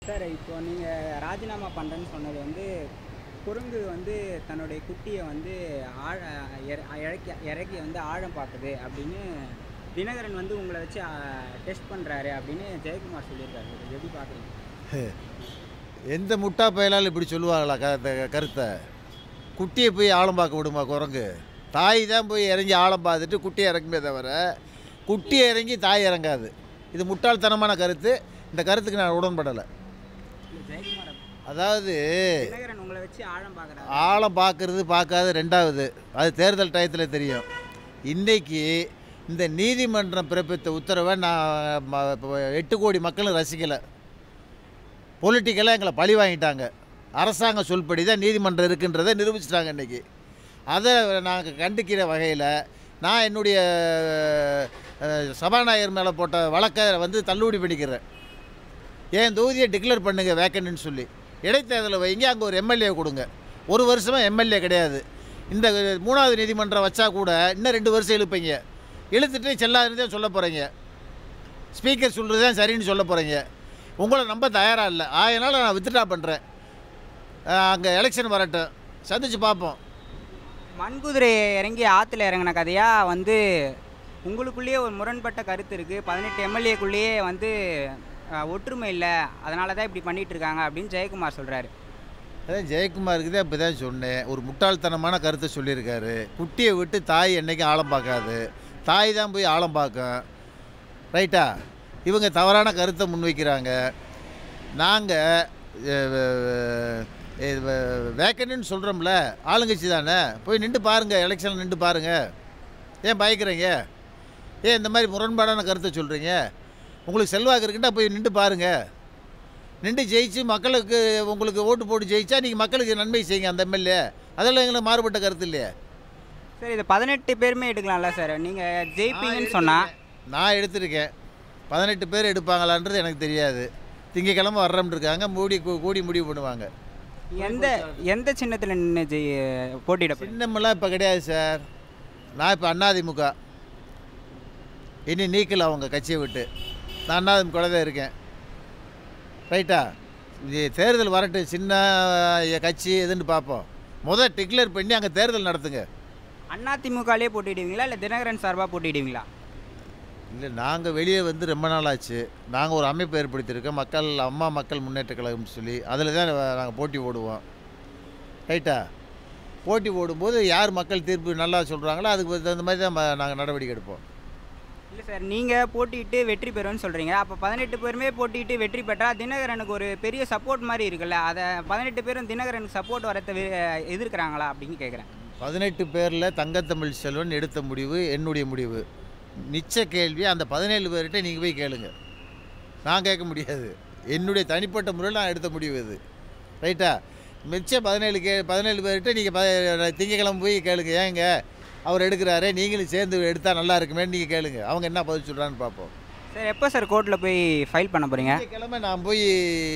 Sir இப்போ நீங்கள் ராஜினாமா பண்ணுறேன்னு சொன்னது வந்து குரங்கு வந்து தன்னுடைய குட்டியை வந்து ஆழ இற- இறக்கி இறக்கி வந்து ஆழம் பார்க்குது அப்படின்னு தினகரன் வந்து உங்களை வச்சு டெஸ்ட் பண்ணுறாரு அப்படின்னு ஜெயக்குமார் சொல்லியிருக்காரு சார் எப்படி பார்க்குறீங்க எந்த முட்டா பயலால் இப்படி சொல்லுவாங்களா க கருத்தை குட்டியை போய் ஆழம் பார்க்க விடுமா குரங்கு தாய் தான் போய் இறங்கி ஆழம் பார்த்துட்டு குட்டியை இறக்குமே தவிர குட்டியை இறங்கி தாய் இறங்காது இது முட்டாள்தனமான கருத்து இந்த கருத்துக்கு நான் உடன்படலை இல்லை ஜெயக்குமார் அதாவது தினகரன் உங்களை வச்சு ஆழம் பார்க்குறாரு ஆழம் பார்க்கறது பார்க்காது ரெண்டாவது அது தேர்தல் டயத்தில் தெரியும் இன்றைக்கி இந்த நீதிமன்றம் பிறப்பித்த உத்தரவை நான் ம- இப்ப எட்டு கோடி மக்களும் ரசிக்கலை பொலிட்டிக்கலாக எங்களை பழி வாங்கிட்டாங்க அரசாங்க சொல்படி தான் நீதிமன்றம் இருக்குன்றதை நிரூபிச்சிட்டாங்க இன்றைக்கி அதை நாங்கள் கண்டிக்கிற வகையில் நான் என்னுடைய அஹ், சபாநாயகர் மேலே போட்ட வழக்கை வந்து தள்ளுபடி பண்ணிக்கிறேன் என் தொகுதியை டிக்ளேர் பண்ணுங்க வேக்கண்ட்னு சொல்லி இடைத்தேர்தலை வைங்க அங்கே ஒரு எம்எல்ஏ கொடுங்க ஒரு வருஷமாக எம்எல்ஏ கிடையாது இந்த மூணாவது நீதிமன்றம் வச்சா கூட இன்னும் ரெண்டு வருஷம் இழுப்பீங்க இழுத்துட்டு செல்லாதுன்னு சொல்ல போகிறீங்க ஸ்பீக்கர் சொல்கிறது தான் சரின்னு சொல்ல போகிறீங்க உங்களை நம்ப தயாராக இல்லை அதனால் நான் வித்ட்ரா பண்ணுறேன் அங்கே எலெக்ஷன் வரட்டும் சந்திச்சு பார்ப்போம் மண்குதிரை இறங்கி ஆற்றுல இறங்கின கதையாக வந்து உங்களுக்குள்ளேயே ஒரு முரண்பட்ட கருத்து இருக்குது பதினெட்டு எம்எல்ஏக்குள்ளேயே வந்து அஹ், ஒற்றுமை இல்லை அதனால தான் இப்படி பண்ணிட்டு இருக்காங்க அப்படின்னு ஜெயக்குமார் சொல்கிறாரு அதான் ஜெயக்குமாருக்கு தான் இப்போ தான் சொன்னேன் ஒரு முட்டாள்தனமான கருத்தை சொல்லியிருக்காரு குட்டியை விட்டு தாய் என்றைக்கும் ஆழம் பார்க்காது தாய் தான் போய் ஆழம் பார்க்கும் ரைட்டா இவங்க தவறான கருத்தை முன்வைக்கிறாங்க நாங்கள் வேக்கண்ட்னு சொல்கிறோம்ல ஆளுங்கட்சி தானே போய் நின்று பாருங்கள் எலெக்ஷனில் நின்று பாருங்கள் ஏன் பயக்கிறீங்க ஏன் இந்த மாதிரி முரண்பாடான கருத்தை சொல்கிறீங்க உங்களுக்கு செல்வாக்கு இருக்குன்னா போய் நின்று பாருங்கள் நின்று ஜெயிச்சு மக்களுக்கு உங்களுக்கு ஓட்டு போட்டு ஜெயிச்சா நீங்கள் மக்களுக்கு நன்மை செய்யுங்க அந்த எம்எல்ஏ அதெல்லாம் எங்களுக்கு மாறுபட்ட கருத்து இல்லையே சார் இது பதினெட்டு பேருமே எடுக்கலாம்ல சார் நீங்கள் ஜெயிப்பீங்கன்னு சொன்னால் நான் எடுத்திருக்கேன் பதினெட்டு பேர் எடுப்பாங்களான்றது எனக்கு தெரியாது திங்கக்கிழமை வர்றோம்னு இருக்காங்க மூடி கூ- கூடி முடிவு பண்ணுவாங்க எந்த எந்த சின்னத்தில் நின்று ஜெய் போட்டியிட போறீங்க? சின்னமெல்லாம் இப்போ கிடையாது சார் நான் இப்போ அண்ணாதிமுக இனி நீக்கல அவங்க கட்சியை விட்டு நான் அண்ணாதிமுக தான் இருக்கேன் ரைட்டா இது தேர்தல் வரட்டும் சின்ன அஹ், கட்சி எதுன்னு பார்ப்போம் முதல் டிக்ளேர் பண்ணி அங்கே தேர்தல் நடத்துங்க அதிமுகலே போட்டிடுவீங்களா இல்லை தினகரன் சார்பாக போட்டிடுவீங்களா இல்லை நாங்கள் வெளியே வந்து ரொம்ப நாள் ஆச்சு நாங்கள் ஒரு அமைப்பு ஏற்படுத்தியிருக்கோம் மக்கள் அம்மா மக்கள் முன்னேற்ற கழகம்னு சொல்லி அதில் தான் நாங்கள் போட்டி போடுவோம் ரைட்டா போட்டி போடும்போது யார் மக்கள் தீர்ப்பு நல்லா சொல்கிறாங்களோ அதுக்கு தகுந்த மாதிரி தான் நாங்கள் நடவடிக்கை எடுப்போம் இல்லை சார் நீங்கள் போட்டியிட்டு வெற்றி பெறுவேன்னு சொல்கிறீங்க அப்போ பதினெட்டு பேருமே போட்டியிட்டு வெற்றி பெற்றால் தினகரனுக்கு ஒரு பெரிய சப்போர்ட் மாதிரி இருக்குல்ல அதை பதினெட்டு பேரும் தினகரனுக்கு சப்போர்ட் வரத்தை வி- எதிர்க்கிறாங்களா அப்படின்னு கேட்குறேன் பதினெட்டு பேரில் தங்கத்தமிழ் செல்வன் எடுத்த முடிவு என்னுடைய முடிவு மிச்ச கேள்வி அந்த பதினேழு பேர்கிட்ட நீங்கள் போய் கேளுங்க நான் கேட்க முடியாது என்னுடைய தனிப்பட்ட முறையில் நான் எடுத்த முடிவு இது ரைட்டா மிச்ச பதினேழு கே பதினேழு பேர்கிட்ட நீங்கள் ப திங்கக்கிழமை போய் கேளுங்க ஏங்க அவர் எடுக்கிறாரே நீங்களும் சேர்ந்து எடுத்தால் நல்லா இருக்குமேன்னு நீங்கள் கேளுங்க அவங்க என்ன பதில் சொல்கிறான்னு பார்ப்போம் சார் எப்போ சார் கோர்ட்டில் போய் ஃபைல் பண்ண போகிறீங்க திங்கக்கிழமை நான் போய்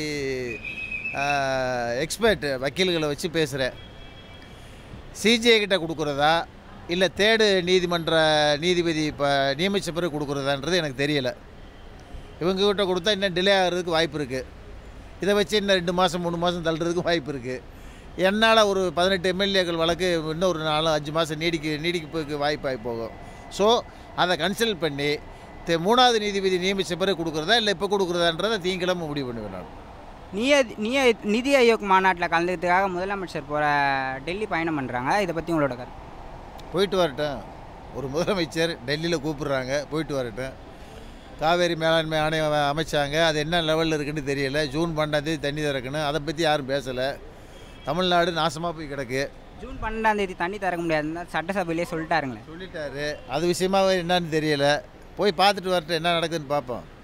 எக்ஸ்பர்ட் வக்கீல்களை வச்சு பேசுகிறேன் சிஜிஐ கிட்ட கொடுக்குறதா இல்லை தேடு நீதிமன்ற நீதிபதி இப்போ நியமித்த பிறகு கொடுக்குறதான்றது எனக்கு தெரியலை இவங்க கிட்ட கொடுத்தா இன்னும் டிலே ஆகிறதுக்கு வாய்ப்பு இருக்குது இதை வச்சு இன்னும் ரெண்டு மாதம் மூணு மாதம் தள்ளுறதுக்கு வாய்ப்பு இருக்குது என்னால் ஒரு பதினெட்டு எம்எல்ஏக்கள் வழக்கு இன்னும் ஒரு நாலு அஞ்சு மாதம் நீடிக்க நீடிக்கிறதுக்கு வாய்ப்பாகி போகும் ஸோ அதை கன்சல்ட் பண்ணி தே- மூணாவது நீதிபதி நியமித்த பிறகு கொடுக்குறதா இல்லை இப்போ கொடுக்குறதான்றதை திங்கக்கிழமை முடிவு பண்ணுவேன் நான் நிய நிய நிதி ஆயோக் மாநாட்டில் கலந்துக்கிறதுக்காக முதலமைச்சர் போகிற டெல்லி பயணம் பண்ணுறாங்க இதை பற்றி உங்களோட கருத்து போயிட்டு வரட்டும் ஒரு முதலமைச்சர் டெல்லியில் கூப்பிடுறாங்க போயிட்டு வரட்டும் காவேரி மேலாண்மை ஆணையம் அம- அமைச்சாங்க அது என்ன லெவலில் இருக்குன்னு தெரியல ஜூன் பன்னெண்டாந்தேதி தண்ணி திறக்கணும் அதை பற்றி யாரும் பேசலை தமிழ்நாடு நாசமாக போய் கிடக்கு ஜூன் பன்னெண்டாம் தேதி தண்ணி திறக்க முடியாதுன்னு சட்டசபையிலே சொல்லிட்டாருங்களே சொல்லிட்டாரு அது விஷயமா என்னன்னு தெரியல போய் பார்த்துட்டு வரட்டும் என்ன நடக்குதுன்னு பார்ப்போம்